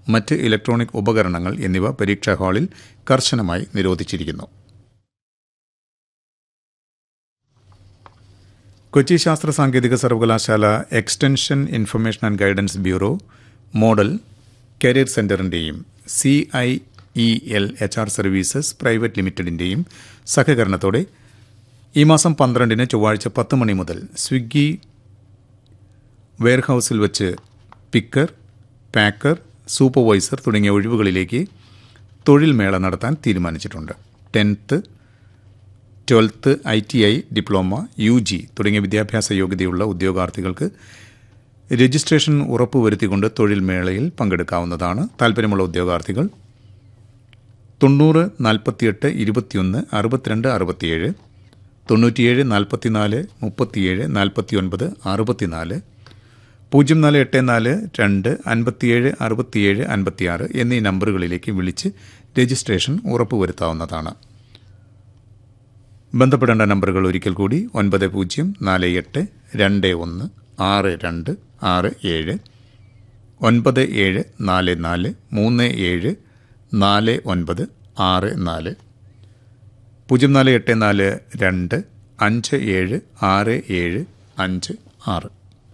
മറ്റ് ഇലക്ട്രോണിക് ഉപകരണങ്ങൾ എന്നിവ പരീക്ഷാ ഹാളിൽ കർശനമായി നിരോധിച്ചിരിക്കുന്നു കൊച്ചി ശാസ്ത്ര സാങ്കേതിക സർവകലാശാല extension information and guidance bureau model career സെന്ററിന്റെയും C I E L H R services private ലിമിറ്റഡിന്റെയും സഹകരണത്തോടെ ഈ മാസം പന്ത്രണ്ടിന് ചൊവ്വാഴ്ച പത്ത് മണി മുതൽ സ്വിഗ്ഗി വെയർഹൌസിൽ വെച്ച് പിക്കർ പാക്കർ സൂപ്പർവൈസർ തുടങ്ങിയ ഒഴിവുകളിലേക്ക് തൊഴിൽ മേള നടത്താൻ തീരുമാനിച്ചിട്ടുണ്ട് tenth twelfth I T I diploma U G തുടങ്ങിയ വിദ്യാഭ്യാസ യോഗ്യതയുള്ള ഉദ്യോഗാർത്ഥികൾക്ക് രജിസ്ട്രേഷൻ ഉറപ്പുവരുത്തിക്കൊണ്ട് തൊഴിൽ മേളയിൽ പങ്കെടുക്കാവുന്നതാണ് താൽപ്പര്യമുള്ള ഉദ്യോഗാർത്ഥികൾ തൊണ്ണൂറ് നാൽപ്പത്തിയെട്ട് ഇരുപത്തിയൊന്ന് അറുപത്തിരണ്ട് അറുപത്തിയേഴ് തൊണ്ണൂറ്റിയേഴ് നാൽപ്പത്തിനാല് മുപ്പത്തിയേഴ് നാൽപ്പത്തിയൊൻപത് അറുപത്തിനാല് പൂജ്യം നാല് എട്ട് നാല് രണ്ട് അൻപത്തിയേഴ് അറുപത്തിയേഴ് അൻപത്തിയാറ് എന്നീ നമ്പറുകളിലേക്ക് വിളിച്ച് രജിസ്ട്രേഷൻ ഉറപ്പുവരുത്താവുന്നതാണ് ബന്ധപ്പെടേണ്ട നമ്പറുകൾ ഒരിക്കൽ കൂടി ഒൻപത് പൂജ്യം നാല് എട്ട് രണ്ട് ഒന്ന് ആറ് രണ്ട് ആറ് ഏഴ് ഒൻപത് ഏഴ് നാല് നാല് മൂന്ന് ഏഴ് നാല് ഒൻപത് ആറ് നാല് പൂജ്യം നാല് എട്ട് നാല് രണ്ട് അഞ്ച് ഏഴ് ആറ് ഏഴ് അഞ്ച് ആറ്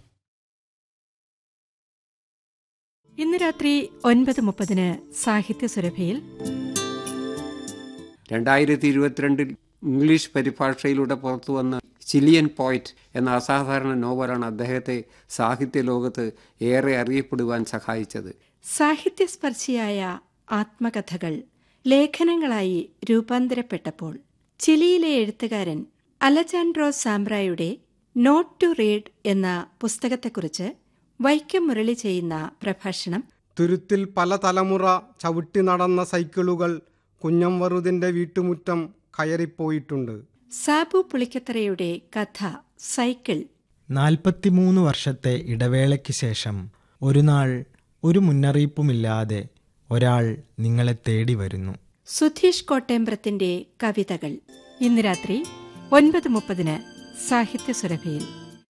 ഇന്ന് രാത്രി ഒൻപത് മുപ്പതിന് സാഹിത്യ സുരഭിയിൽ രണ്ടായിരത്തി ഇരുപത്തിരണ്ടിൽ ഇംഗ്ലീഷ് പരിഭാഷയിലൂടെ പുറത്തുവന്ന ചിലിയൻ പോയിറ്റ് എന്ന അസാധാരണ നോവലാണ് അദ്ദേഹത്തെ സാഹിത്യ ലോകത്ത് ഏറെ അറിയപ്പെടുവാൻ സഹായിച്ചത് സാഹിത്യസ്പർശിയായ ആത്മകഥകൾ ലേഖനങ്ങളായി രൂപാന്തരപ്പെട്ടപ്പോൾ ചിലിയിലെ എഴുത്തുകാരൻ അലജാൻഡ്രോ സാംബ്രായുടെ നോട്ട് ടു റീഡ് എന്ന പുസ്തകത്തെക്കുറിച്ച് വൈക്കം മുരളി ചെയ്യുന്ന പ്രഭാഷണം തുരുത്തിൽ പല തലമുറ ചവിട്ടി നടന്ന സൈക്കിളുകൾ കുഞ്ഞംവറുതിൻ്റെ വീട്ടുമുറ്റം കയറിപ്പോയിട്ടുണ്ട് സാബു പുളിക്കത്തറയുടെ കഥ സൈക്കിൾ നാൽപ്പത്തിമൂന്ന് വർഷത്തെ ഇടവേളയ്ക്ക് ശേഷം ഒരു നാൾ ഒരു മുന്നറിയിപ്പുമില്ലാതെ ഒരാൾ നിങ്ങളെ തേടി വരുന്നു സുധീഷ് കോട്ടേമ്പ്രത്തിന്റെ കവിതകൾ ഇന്ന് രാത്രി ഒൻപത് മുപ്പതിന് സാഹിത്യ സുരഭിയിൽ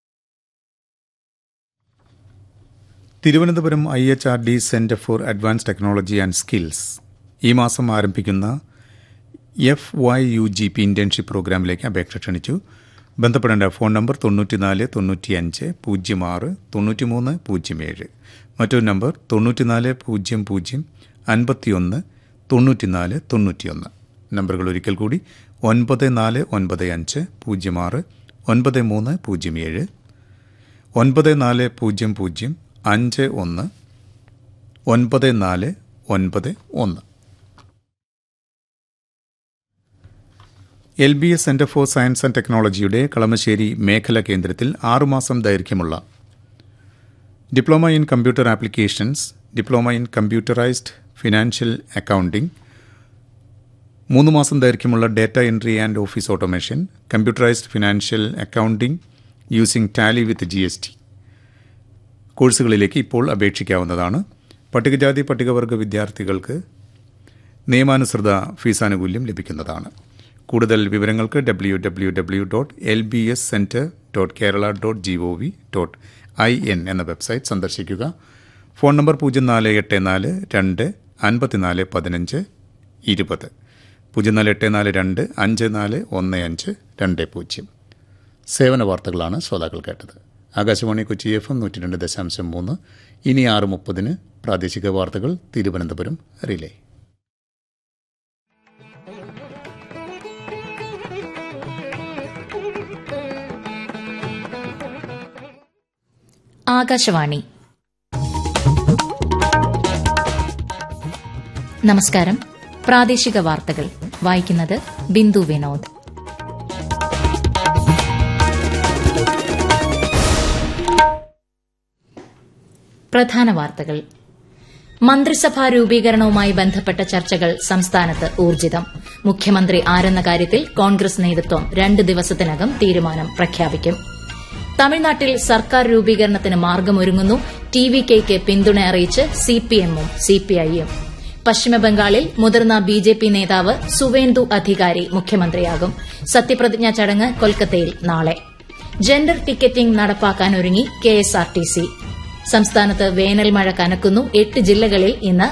Thiruvananthapuram I H R D centre for advance technology and skills ഈ മാസം ആരംഭിക്കുന്ന F Y U G P internship പ്രോഗ്രാമിലേക്ക് അപേക്ഷ ക്ഷണിച്ചു ബന്ധപ്പെടേണ്ട ഫോൺ നമ്പർ തൊണ്ണൂറ്റിനാല് തൊണ്ണൂറ്റിയഞ്ച് പൂജ്യം ആറ് തൊണ്ണൂറ്റിമൂന്ന് പൂജ്യം ഏഴ് മറ്റൊരു നമ്പർ തൊണ്ണൂറ്റിനാല് പൂജ്യം പൂജ്യം അൻപത്തിയൊന്ന് തൊണ്ണൂറ്റിനാല് തൊണ്ണൂറ്റിയൊന്ന് നമ്പറുകൾ ഒരിക്കൽ കൂടി ഒൻപത് നാല് ഒൻപത് അഞ്ച് പൂജ്യം ആറ് ഒൻപത് മൂന്ന് പൂജ്യം ഏഴ് ഒൻപത് നാല് പൂജ്യം പൂജ്യം അഞ്ച് ഒന്ന് ഒൻപത് നാല് ഒൻപത് ഒന്ന് L B S centre for science and ടെക്നോളജിയുടെ കളമശ്ശേരി മേഖലാ കേന്ദ്രത്തിൽ ആറുമാസം ദൈർഘ്യമുള്ള diploma in computer applications diploma in computerised financial accounting മൂന്ന് മാസം ദൈർഘ്യമുള്ള data entry and office automation computerised financial accounting using Tally with G S T കോഴ്സുകളിലേക്ക് ഇപ്പോൾ അപേക്ഷിക്കാവുന്നതാണ് പട്ടികജാതി പട്ടികവർഗ വിദ്യാർത്ഥികൾക്ക് നിയമാനുസൃത ഫീസാനുകൂല്യം ലഭിക്കുന്നതാണ് കൂടുതൽ വിവരങ്ങൾക്ക് W W W dot L B S centre dot Kerala dot G O V dot I N എന്ന വെബ്സൈറ്റ് സന്ദർശിക്കുക ഫോൺ നമ്പർ പൂജ്യം നാല് എട്ട് നാല് രണ്ട് അൻപത്തിനാല് പതിനഞ്ച് ഇരുപത് പൂജ്യം നാല് എട്ട് നാല് രണ്ട് അഞ്ച് നാല് ഒന്ന് അഞ്ച് രണ്ട് പൂജ്യം സേവന വാർത്തകളാണ് ശ്രോതാക്കൾ കേട്ടത് ആകാശവാണി കൊച്ചി എഫ് എം നൂറ്റി രണ്ട് ദശാംശം മൂന്ന് ഇനി ആറ് മുപ്പതിന് പ്രാദേശിക വാർത്തകൾ തിരുവനന്തപുരം റിലേ ആകാശവാണി നമസ്കാരം പ്രാദേശിക വാർത്തകൾ വായിക്കുന്നത് ബിന്ദു വിനോദ് പ്രധാന വാർത്തകൾ മന്ത്രിസഭാ രൂപീകരണവുമായി ബന്ധപ്പെട്ട ചർച്ചകൾ സംസ്ഥാനത്ത് ഊർജിതം മുഖ്യമന്ത്രി ആരെന്ന കാര്യത്തിൽ കോൺഗ്രസ് നേതൃത്വം രണ്ട് ദിവസത്തിനകം തീരുമാനം പ്രഖ്യാപിക്കും തമിഴ്നാട്ടിൽ സർക്കാർ രൂപീകരണത്തിന് മാർഗമൊരുങ്ങുന്നു ടി വി കെയ്ക്ക് പിന്തുണ അറിയിച്ച് സിപിഎമ്മും സിപിഐയും പശ്ചിമബംഗാളിൽ മുതിർന്ന ബി ജെ പി നേതാവ് സുവേന്ദു അധികാരി മുഖ്യമന്ത്രിയാകും സത്യപ്രതിജ്ഞാ ചടങ്ങ് കൊൽക്കത്തയിൽ നാളെ ജെൻഡർ ടിക്കറ്റിംഗ് നടപ്പാക്കാനൊരുങ്ങി കെഎസ്ആർടിസി സംസ്ഥാനത്ത് വേനൽ മഴ കനക്കുന്നു എട്ട് ജില്ലകളിൽ ഇന്ന്